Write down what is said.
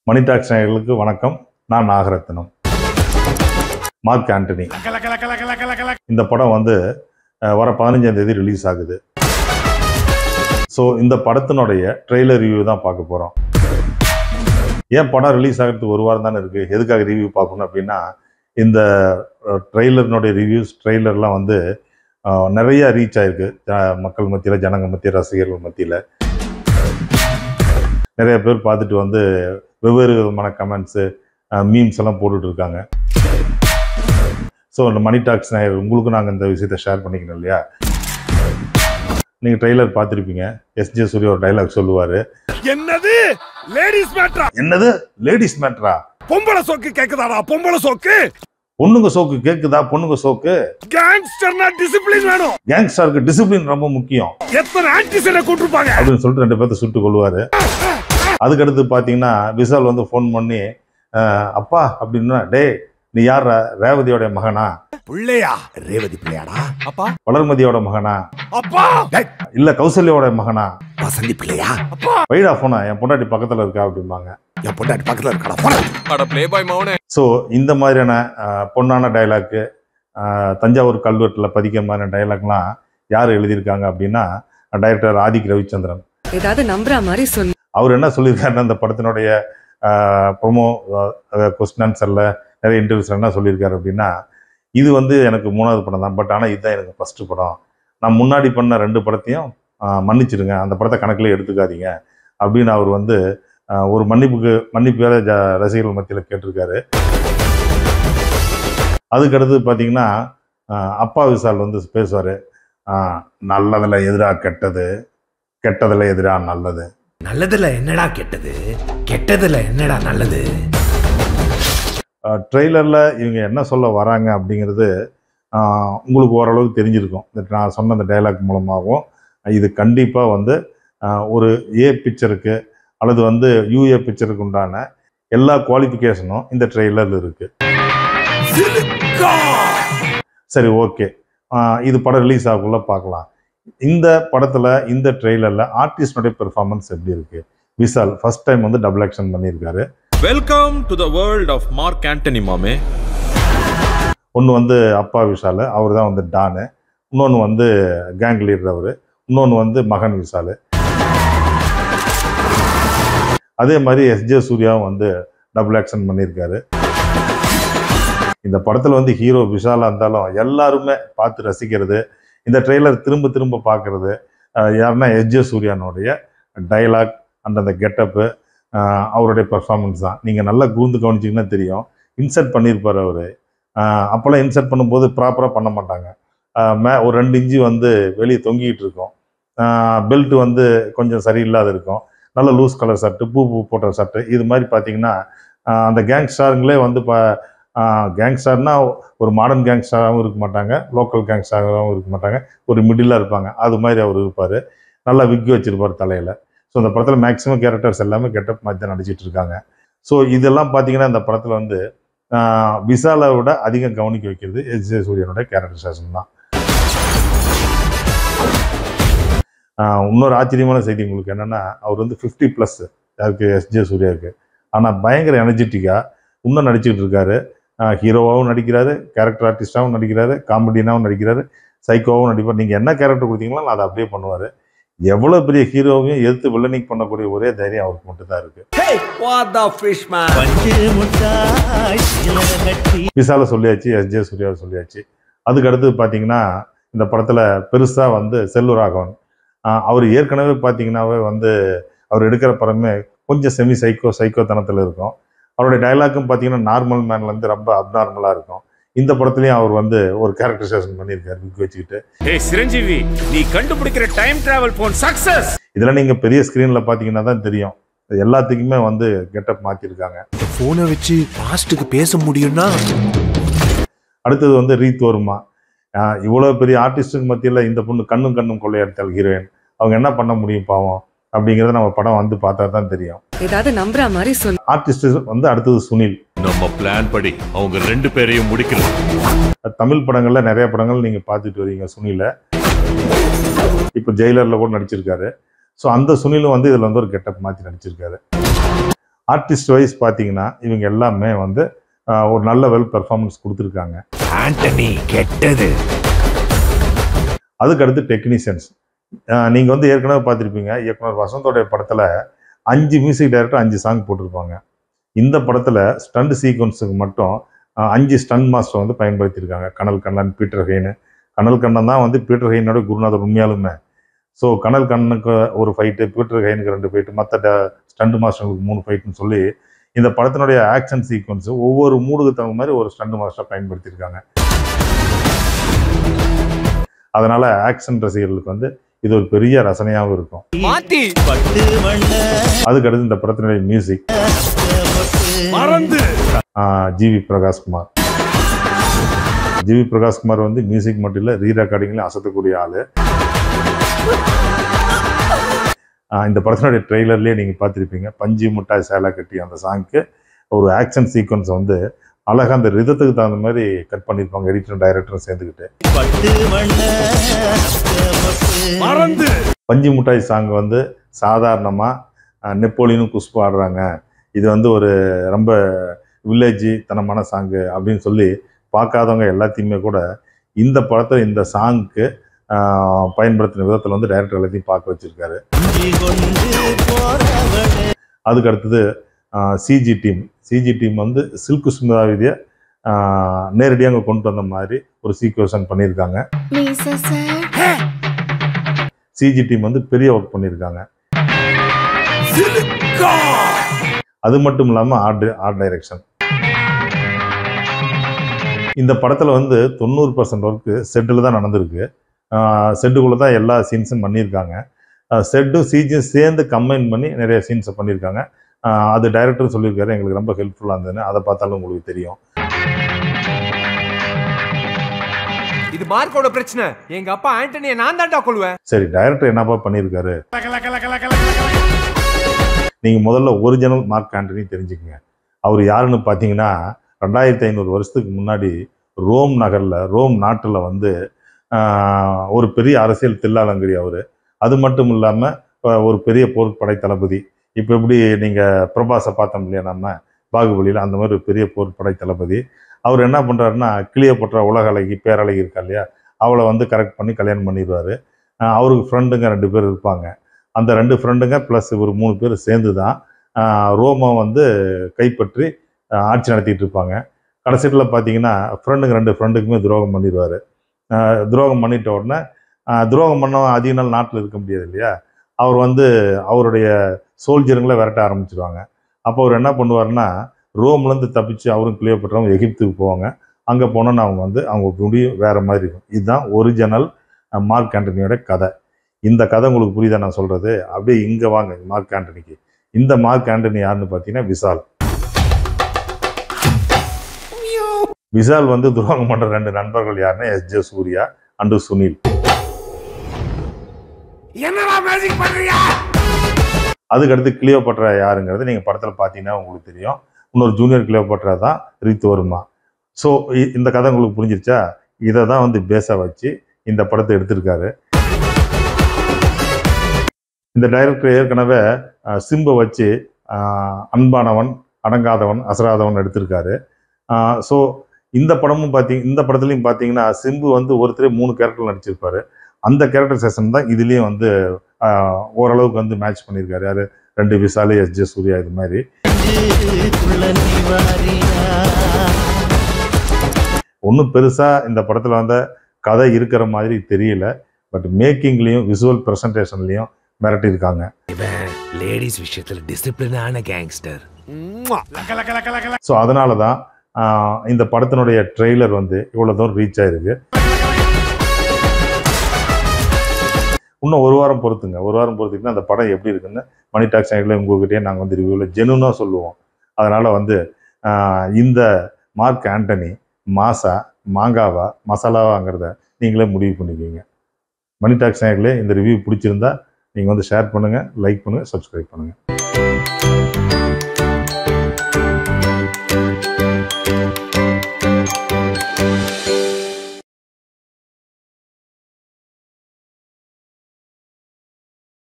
மணி tax நேயர்களுக்கு வணக்கம் நான் நாகரத்னம் மார்க் ஆண்டனி இந்த படம் வந்து அஹ், வர பதினஞ்சாம் தேதி ரிலீஸ் ஆகுது ஸோ இந்த படத்தினுடைய ட்ரெய்லர் ரிவ்யூ தான் பார்க்க போகிறோம் ஏன் படம் ரிலீஸ் ஆகிறதுக்கு ஒரு வாரம் தானே இருக்குது எதுக்காக ரிவ்யூ பார்க்கணும் அப்படின்னா இந்த ட்ரெய்லர்னுடைய ரிவ்யூஸ் ட்ரெய்லர்லாம் வந்து அஹ், நிறைய ரீச் ஆயிருக்கு ஜ- மக்கள் மத்தியில் ஜனங்க மத்தியில் ரசிகர்கள் மத்தியில் நிறைய பேர் பார்த்துட்டு வந்து வெவ்வேறு விதமான கமெண்ட்ஸு மீம்ஸ் எல்லாம் போட்டுட்டு இருக்காங்க ஸோ இந்த மணி டாக்ஸ் நாயர் உங்களுக்கும் நாங்கள் இந்த விஷயத்தை ஷேர் பண்ணிக்கணும் இல்லையா நீங்கள் ட்ரெய்லர் பார்த்துருப்பீங்க எஸ்ஜே சூர்யா ஒரு டைலாக் சொல்லுவார் என்னது லேடிஸ் மேட்ரா என்னது லேடிஸ் மேட்ரா பொம்பளை சோக்கு கேக்குதாடா பொம்பளை சோக்கு பொண்ணுங்க சோக்கு கேக்குதா பொண்ணுங்க சோக்கு கேங்ஸ்டர்னா டிசிப்ளின் வேணும் கேங்ஸ்டருக்கு டிசிப்ளின் ரொம்ப முக்கியம் எத்தனை ஆன்டிசனை கூட்டிருப்பாங்க அப்படின்னு சொல்லிட்டு ரெண்டு பேர்த்த சுட்டு கொள்வாரு அதுக்கடுத்து பார்த்தீங்கன்னா விஷால் வந்து ஃபோன் பண்ணி அஹ், அப்பா அப்படின்னா டேய் நீ யார் ரேவதியோட மகனா பிள்ளையா ரேவதி பிள்ளையாடா அப்பா வளர்மதியோட மகனா அப்பா இல்ல கௌசல்யாவோட மகனா வசந்தி பிள்ளையா அப்பா வைடா போனா என் பொண்டாட்டி பக்கத்துல இருக்கா அப்படிம்பாங்க என் பொண்டாட்டி பக்கத்துல இருக்கடா போடா அட பிளே பாய் மௌனே ஸோ இந்த மாதிரியான அஹ், பொன்னான டைலாக்கு தஞ்சாவூர் கல்வெட்டில் பதிக்கிற மாதிரியான டைலாக்லாம் யார் எழுதியிருக்காங்க அப்படின்னா டைரக்டர் ஆதிக் ரவிச்சந்திரன் ஏதாவது நம்புற மாதிரி சொல்லு அவர் என்ன சொல்லியிருக்காருன்னா அந்த படத்தினுடைய ப்ரொமோ கொஸ்டின் ஆன்சரில் நிறைய இன்டர்வியூஸில் என்ன சொல்லியிருக்காரு அப்படின்னா இது வந்து எனக்கு மூணாவது படம் தான் பட் ஆனால் இதுதான் எனக்கு ஃபஸ்ட்டு படம் நான் முன்னாடி பண்ண ரெண்டு படத்தையும் ஆஹ், மன்னிச்சிடுங்க அந்த படத்தை கணக்கில் எடுத்துக்காதீங்க அப்படின்னு அவர் வந்து ஆஹ், ஒரு மன்னிப்புக்கு மன்னிப்பு வேற ஜ ரசிகர்கள் மத்தியில் கேட்டிருக்காரு அதுக்கடுத்து பார்த்தீங்கன்னா ஆஹ், அப்பா விசால் வந்து பேசுவார் நல்லதில் எதிராக கெட்டது கெட்டதில் எதிராக நல்லது நல்லதுல என்னடா கெட்டது கெட்டதுல என்னடா நல்லது ட்ரெய்லரில் இவங்க என்ன சொல்ல வராங்க அப்படிங்கிறது ஆஹ், உங்களுக்கு ஓரளவுக்கு தெரிஞ்சிருக்கும் இந்த நான் சொன்ன அந்த டைலாக் மூலமாகவும் இது கண்டிப்பாக வந்து ஆஹ், ஒரு ஏ பிக்சருக்கு அல்லது வந்து யூஏ பிக்சருக்கு உண்டான எல்லா குவாலிஃபிகேஷனும் இந்த ட்ரெய்லரில் இருக்குது சரி ஓகே இது படம் ரிலீஸ் ஆகக்குள்ள பார்க்கலாம் இந்த படத்தில் இந்த ட்ரெய்லரில் ஆர்டிஸ்டனுடைய பெர்ஃபார்மன்ஸ் எப்படி இருக்குது விஷால் ஃபர்ஸ்ட் டைம் வந்து டபுள் ஆக்ஷன் பண்ணியிருக்காரு welcome to the world of Mark Antony மாமே ஒன்று வந்து அப்பா விஷால் அவர் தான் வந்து டானு இன்னொன்று வந்து கேங் லீடர் அவர் இன்னொன்று வந்து மகன் விஷால் அதே மாதிரி எஸ்ஜே சூர்யாவும் வந்து டபுள் ஆக்ஷன் பண்ணியிருக்காரு இந்த படத்தில் வந்து ஹீரோ விஷாலாக இருந்தாலும் எல்லாருமே பார்த்து ரசிக்கிறது இந்த ட்ரெய்லர் திரும்ப திரும்ப பார்க்கறது அஹ் யாருன்னா எஸ்ஜே சூர்யானுடைய டைலாக் அந்தந்த கெட்டப்பு அவருடைய பெர்ஃபார்மன்ஸ் தான் நீங்கள் நல்லா கூர்ந்து கவனிச்சிங்கன்னா தெரியும் இன்சர்ட் பண்ணியிருப்பார் அவர் அப்போல்லாம் இன்சர்ட் பண்ணும்போது ப்ராப்பராக பண்ண மாட்டாங்க ஆஹ் மே ஒரு ரெண்டு இன்ச்சு வந்து வெளியே தொங்கிட்டு இருக்கும் பெல்ட் வந்து கொஞ்சம் சரியில்லாத இருக்கும் நல்ல லூஸ் கலர் ஷர்ட்டு பூ பூ போட்ட ஷர்ட்டு இது மாதிரி பார்த்தீங்கன்னா ஆஹ் அந்த கேங்ஸ்டாருங்களே வந்து இப்போ கேங்ஸ்டார்னா ஒரு மாடர்ன் கேங்ஸ்டாராகவும் இருக்க மாட்டாங்க லோக்கல் கேங்ஸ்டாராகவும் இருக்க மாட்டாங்க ஒரு மிடிலாக இருப்பாங்க அது மாதிரி அவர் இருப்பார் நல்லா விக் வச்சிருப்பார் தலையில் ஸோ இந்த படத்தில் மேக்ஸிமம் கேரக்டர்ஸ் எல்லாமே கெட்டப் மாதிரி தான் நடிச்சிட்டு இருக்காங்க ஸோ இதெல்லாம் பார்த்தீங்கன்னா இந்த படத்தில் வந்து ஆஹ் விசாலை விட அதிகம் கவனிக்க வைக்கிறது எஸ் ஜே சூரியனோட கேரக்டரைசேஷன் தான் ஆஹ் இன்னொரு ஆச்சரியமான செய்தி உங்களுக்கு என்னன்னா அவர் வந்து ஃபிஃப்டி ப்ளஸ் யாருக்கு எஸ் ஜே சூர்யாவுக்கு ஆனால் பயங்கர எனர்ஜெட்டிக்காக இன்னும் நடிச்சுக்கிட்டு இருக்காரு ஹீரோவாகவும் நடிக்கிறாரு கேரக்டர் ஆர்டிஸ்டாகவும் நடிக்கிறாரு காமெடியனாகவும் நடிக்கிறாரு சைக்கோவாகவும் நடிப்பார் நீங்கள் என்ன கேரக்டர் கொடுத்தீங்களோ அதை அப்படியே பண்ணுவார் எவ்வளோ பெரிய ஹீரோவையும் எதிர்த்து வில்லனிக் பண்ணக்கூடிய ஒரே தைரியம் அவருக்கு மட்டும்தான் இருக்குது வாட் த ஃபிஷ் மேன் விசால சொல்லியாச்சு எஸ் ஜே சூர்யாவை சொல்லியாச்சு அதுக்கு அடுத்து பார்த்தீங்கன்னா இந்த படத்தில் பெருசாக வந்து செல்லூர் ராகவன் ஆஹ் அவர் ஏற்கனவே பார்த்தீங்கன்னாவே வந்து அவர் எடுக்கிற படமே கொஞ்சம் செமி சைக்கோ சைக்கோத்தனத்தில் இருக்கும் அவருடைய டைலாக்கும் பார்த்தீங்கன்னா நார்மல் மேன்லேருந்து ரொம்ப அப்நார்மலாக இருக்கும் இந்த படத்துலையும் அவர் வந்து ஒரு கேரக்டரைசேஷன் பண்ணியிருக்காரு விக் வச்சுக்கிட்டு ஏய் சிரஞ்சீவி நீ கண்டுபிடிக்கிற டைம் டிராவல் போன் சக்சஸ் இதெல்லாம் நீங்கள் பெரிய ஸ்க்ரீனில் பார்த்தீங்கன்னா தான் தெரியும் இது எல்லாத்துக்குமே வந்து கெட்டப் மாற்றிருக்காங்க போனை வச்சு பாஸ்டுக்கு பேச முடியும்னா அடுத்தது வந்து ரீத் வருமா ஆஹ் இவ்வளவு பெரிய ஆர்டிஸ்டுக்கு மத்தியில் இந்த பொண்ணு கண்ணும் கண்ணும் கொள்ளையடித்தால் ஹீரோயின் அவங்க என்ன பண்ண முடியும் பாவம் அப்படிங்கிறத நம்ம படம் வந்து பார்த்தா தான் தெரியும் ஏதாவது நம்புற மாதிரி சொல்லு ஆர்டிஸ்ட் வந்து அடுத்தது சுனில் நம்ம பிளான் படி அவங்க ரெண்டு பேரையும் முடிக்கணும் தமிழ் படங்கள்ல நிறைய படங்கள் நீங்க பார்த்துட்டு வரீங்க சுனில இப்போ ஜெயிலர்ல கூட நடிச்சிருக்காரு ஸோ அந்த சுனிலும் வந்து இதுல வந்து ஒரு கெட்டப் மாற்றி நடிச்சிருக்காரு ஆர்டிஸ்ட் வைஸ் பார்த்தீங்கன்னா இவங்க எல்லாமே வந்து ஆஹ், ஒரு நல்ல வெல் பெர்ஃபார்மன்ஸ் கொடுத்துருக்காங்க ஆண்டனி கெட்டது அதுக்கு அடுத்து டெக்னீஷியன்ஸ் நீங்கள் வந்து ஏற்கனவே பார்த்துருப்பீங்க இயக்குனர் வசந்தோடைய படத்தில் அஞ்சு மியூசிக் டைரக்டர் அஞ்சு சாங் போட்டிருப்பாங்க இந்த படத்தில் ஸ்டண்ட் சீக்வன்ஸுக்கு மட்டும் ஆஹ், அஞ்சு ஸ்டண்ட் மாஸ்டர் வந்து பயன்படுத்தியிருக்காங்க கனல் கண்ணன் பீட்டர் ஹெயின் கனல் கண்ணன் தான் வந்து பீட்டர் ஹெயினோட குருநாதர் உண்மையாலுமே ஸோ கனல் கண்ணனுக்கு ஒரு ஃபைட்டு பீட்டர் ஹெயினுக்கு ரெண்டு ஃபைட்டு மற்ற ஸ்டண்ட் மாஸ்டர்களுக்கு மூணு ஃபைட்டுன்னு சொல்லி இந்த படத்தினுடைய ஆக்ஷன் சீக்வன்ஸ் ஒவ்வொரு மூடுக்கு தகுந்த மாதிரி ஒரு ஸ்டண்ட் மாஸ்டர் பயன்படுத்தியிருக்காங்க அதனால ஆக்ஷன் ரசிகர்களுக்கு வந்து இது ஒரு பெரிய ரசனையாகவும் இருக்கும் அதுக்கு அடுத்து இந்த படத்தினுடைய மியூசிக் மறந்து ஜிவி பிரகாஷ்குமார் ஜிவி பிரகாஷ்குமார் வந்து மியூசிக் மட்டும் இல்லை ரீ ரெக்கார்டிங்லையும் அசத்தக்கூடிய ஆளு ஆஹ் இந்த படத்தினுடைய ட்ரெய்லர்லேயே நீங்கள் பார்த்துருப்பீங்க பஞ்சு முட்டாய் சேலை கட்டி அந்த சாங்க்கு ஒரு ஆக்ஷன் சீக்வன்ஸ் வந்து அழகாக அந்த ரிதத்துக்கு தகுந்த மாதிரி கட் பண்ணியிருப்பாங்க எடிட்டரும் டைரக்டரும் சேர்ந்துக்கிட்டு மறந்து பஞ்சு முட்டாய் சாங் வந்து சாதாரணமாக நெப்போலியனும் குஷ்பு ஆடுறாங்க இது வந்து ஒரு ரொம்ப வில்லேஜ் தனமான சாங்கு அப்படின்னு சொல்லி பார்க்காதவங்க எல்லாத்தையுமே கூட இந்த படத்தில் இந்த சாங்க்கு பயன்படுத்தின விதத்தில் வந்து டைரக்டர் எல்லாத்தையும் பார்க்க வச்சிருக்காரு அதுக்கு அடுத்தது சிஜி டீம் சிஜி டீம் வந்து சில்கு சுமிதாவிதியை நேரடியாக அங்கே கொண்டு வந்த மாதிரி ஒரு சீக்வன்ஷன் பண்ணியிருக்காங்க மீசா சார் சிஜி டீம் வந்து பெரிய ஒர்க் பண்ணியிருக்காங்க அது மட்டும் இல்லாமல் ஆர்ட் ஆர்ட் டைரக்ஷன் இந்த படத்தில் வந்து தொண்ணூறு பர்சன்ட் ஒர்க்கு செட்டில் தான் நடந்திருக்கு செட்டுக்குள்ளே தான் எல்லா சீன்ஸும் பண்ணியிருக்காங்க செட்டும் சிஜியும் சேர்ந்து கம்பைன் பண்ணி நிறைய சீன்ஸை பண்ணியிருக்காங்க ஆஹ் அது டைரக்டர் சொல்லியிருக்காரு எங்களுக்கு ரொம்ப ஹெல்ப்ஃபுல்லாக இருந்ததுன்னு அதை பார்த்தாலும் உங்களுக்கு தெரியும் இது மார்க்கோட பிரச்சனை எங்க அப்பா ஆண்டனியை நான் தான்டா கொள்வேன் சரி டைரக்டர் என்னப்பா பண்ணியிருக்காரு நீங்கள் முதல்ல ஒரிஜினல் மார்க் ஆண்டனி தெரிஞ்சுக்கங்க அவர் யாருன்னு பார்த்தீங்கன்னா ரெண்டாயிரத்தி ஐநூறு வருஷத்துக்கு முன்னாடி ரோம் நகரில் ரோம் நாட்டில் வந்து ஆஹ், ஒரு பெரிய அரசியல் தில்லாலங்கடி அவர் அது மட்டும் இல்லாமல் ஒரு பெரிய போர்ப்படை தளபதி இப்போ எப்படி நீங்கள் பிரபாஸை பார்த்தோம் இல்லையா நம்ம பாகுபலியில் அந்த மாதிரி ஒரு பெரிய போர்ப்படை தளபதி அவர் என்ன பண்ணுறாருன்னா கிளியப்பட்ட உலக அழகி பேரழகி இருக்கா இல்லையா அவளை வந்து கரெக்ட் பண்ணி கல்யாணம் பண்ணிடுவார் அவருக்கு ஃப்ரெண்டுங்க ரெண்டு பேர் இருப்பாங்க அந்த ரெண்டு ஃப்ரெண்டுங்க ப்ளஸ் ஒரு மூணு பேர் சேர்ந்து தான் ஆஹ், ரோமை வந்து கைப்பற்றி ஆஹ், ஆட்சி நடத்திட்டு இருப்பாங்க கடைசியில் பார்த்தீங்கன்னா ஃப்ரெண்டுங்க ரெண்டு ஃப்ரெண்டுக்குமே துரோகம் பண்ணிடுவார் துரோகம் பண்ணிட்ட உடனே ஆஹ், துரோகம் பண்ணவன் அதிக நாள் நாட்டில் இருக்க முடியாது இல்லையா அவர் வந்து அவருடைய சோல்ஜருங்களை விரட்ட ஆரம்பிச்சிருவாங்க அப்போ அவர் என்ன பண்ணுவாருன்னா ரோம்லேருந்து தப்பிச்சு அவரும் கிளியோபட்ரவும் எகிப்துக்கு போவாங்க அங்கே போனோன்னு அவங்க வந்து அவங்க முடியும் வேற மாதிரி இருக்கும் இதுதான் ஒரிஜினல் மார்க் ஆண்டனியோட கதை இந்த கதை உங்களுக்கு புரியுதா நான் சொல்றது அப்படியே இங்கே வாங்க மார்க் ஆண்டனிக்கு இந்த மார்க் ஆண்டனி யாருன்னு பார்த்தீங்கன்னா விசால் விசால் வந்து துரோகம் பண்ற ரெண்டு நண்பர்கள் யாருன்னா S J Suryah and Sunil என்னடா மேஜிக் பண்றியா அதுக்கடுத்து கிளியோபட்ரா யாருங்கிறது நீங்கள் படத்தில் பார்த்தீங்கன்னா உங்களுக்கு தெரியும் இன்னொரு ஜூனியர் கிளியோபட்ரா தான் ரித்து வருமா ஸோ இந்த கதை உங்களுக்கு புரிஞ்சிருச்சா இதை தான் வந்து பேஸாக வச்சு இந்த படத்தை எடுத்திருக்காரு இந்த டைரக்டர் ஏற்கனவே அஹ், சிம்பை வச்சு அஹ், அன்பானவன் அடங்காதவன் அசராதவன் எடுத்திருக்காரு ஸோ இந்த படமும் பார்த்தீங்க இந்த படத்துலையும் பார்த்தீங்கன்னா சிம்பு வந்து ஒருத்தரே மூணு கேரக்டர் நடிச்சிருப்பாரு அந்த கேரக்டர் செஷன் தான் இதுலேயும் வந்து ஆஹ், ஓரளவுக்கு வந்து மேட்ச் பண்ணியிருக்காரு யாரு ரெண்டு விசாலு எஸ் ஜே சூர்யா இது மாதிரி ஒன்றும் பெருசாக இந்த படத்தில் வந்த கதை இருக்கிற மாதிரி தெரியல பட் மேக்கிங்லேயும் விசுவல் ப்ரெசன்டேஷன்லேயும் மிரட்டியிருக்காங்க லேடிஸ் விஷயத்துல டிசிப்ளினான கேங்ஸ்டர் லக்க லக்க லக்க லக்க ஸோ அதனால தான் ஆஹ், இந்த படத்தினுடைய ட்ரெய்லர் வந்து இவ்வளோ தூரம் ரீச் ஆயிருக்கு இன்னும் ஒரு வாரம் பொறுத்துங்க ஒரு வாரம் பொறுத்துக்குன்னா அந்த படம் எப்படி இருக்குன்னு மணி டாக் சைடில் உங்ககிட்டயே நாங்கள் வந்து ரிவ்யூவில் ஜெனுனாக சொல்லுவோம் அதனால் வந்து ஆஹ், இந்த மார்க் ஆண்டனி மாசா மாங்காவா மசாலாவாங்கிறத நீங்களே முடிவு பண்ணிக்குவீங்க மணி டாக் சேனல்லே இந்த ரிவ்யூ பிடிச்சிருந்தா நீங்கள் வந்து ஷேர் பண்ணுங்கள் லைக் பண்ணுங்கள் சப்ஸ்கிரைப் பண்ணுங்கள்